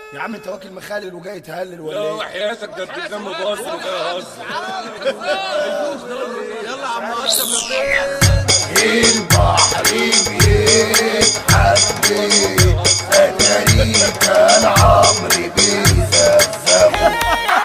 يا عم انت واكل مخالل وجاي تهلل ولا لا ايه وحياتك ده انت دم مصر وجاي اهزر يلا يا عم اشرف البحر بيتحدي اتاري كان عمري بيزفزف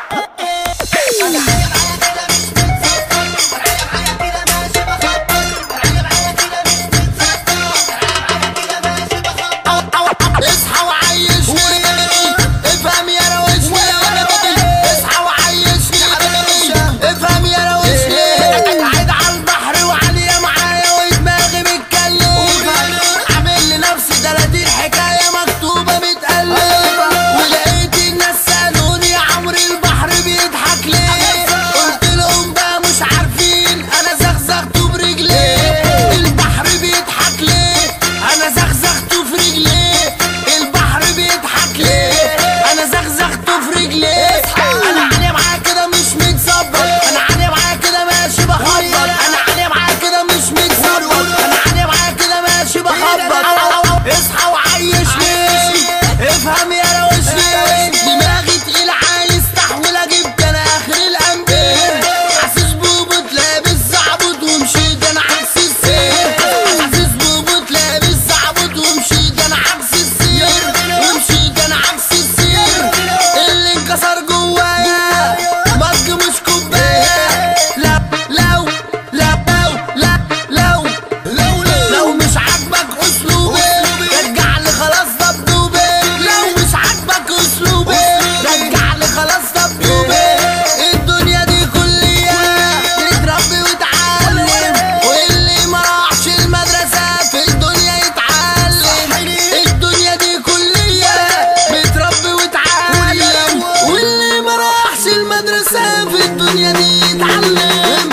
اصحى وعيشني افهم يا روشني اصحى وعيشني افهم يا روشني قاعد على البحر وعليا معايا ودماغي بتكلم عامل لنفسي 30 حكايه مكتوبه متقلبه ولقيت الناس سالوني يا عمرو البحر بيضحك ليه قلت لهم بقى مش عارفين انا زغزغته برجلي البحر بيضحك ليه انا زغزغته في رجليه البحر بيضحك ليه انا زغزغته في رجليه انا علي معاه كده مش متظبط انا علي معاه كده ماشي بخبط انا علي معاه كده مش متظبط انا علي معاه كده ماشي بخبط اصحى وعيشني افهم يا روشني دماغي تقيل عايز تحويل اجيب انا اخر الانبياء حاسس بوبوت لابس زعبوط ومشيت انا عكس السير حاسس بوبوت لابس زعبوط ومشيت انا عكس السير ومشيت انا عكس السير اللي انكسر جوايا مج مش كوبايه لا لو لا لو لا لو لو لو مش عاجبك اسلوبي رجع لي خلاص دبدوبي لو مش عاجبك اسلوبي رجع لي خلاص دبدوبي الدنيا دي كلية تتربي وتعلم واللي ما راحش المدرسة في الدنيا يتعلم الدنيا دي كلية بتربي وتعلم واللي ما راحش المدرسة في الدنيا دي يتعلم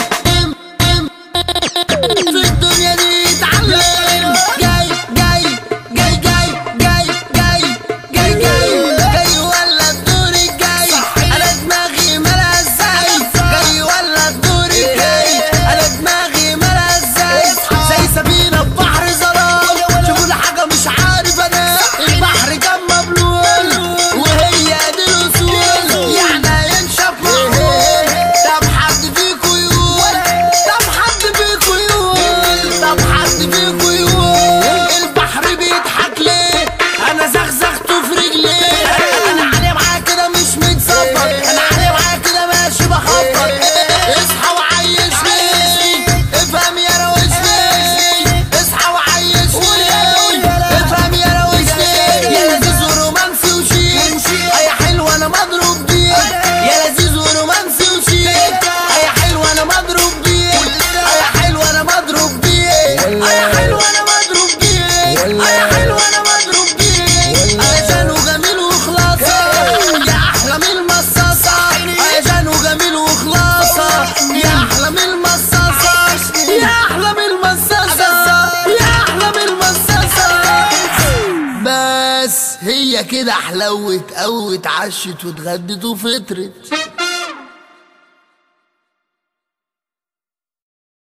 في الدنيا دي يتعلم جاي جاي جاي جاي جاي جاي جاي جاي جاي ولا الدور الجاي انا دماغي مالها ازاي جاي ولا الدور الجاي انا دماغي مالها ازاي زي سفينة في بحر ظلام شوفوا الحاجة مش عارف انا البحر كان مبلول وهي دي الاصول يعني ينشف معقول طب حد فيكو يقول طب حد فيكو يقول طب حد فيكو يقول البحر بيضحك ليه انا زغزغته في رجلي انا علي معاه كده مش متظبط انا علي معاه كده ماشي بخبط اصحى وعيشني افهم يا روشني اصحى وعيشني افهم يا روشني يا لذيذ ورومانسي وشيك يا حلو انا مضروب بيك يا لذيذ ورومانسي وشيك يا حلو انا مضروب بيك يا حلو انا مضروب بيك يا حلو انا مضروب بيك يا حلو انا مضروب بيك علشان وجميل وخلاصة يا احلى من المصاصة علشان وجميل وخلاصة يا احلى من المصاصة يا احلى من المصاصة يا احلى من المصاصة بس هي كده حلوت قوت عشت واتغدت وفطرت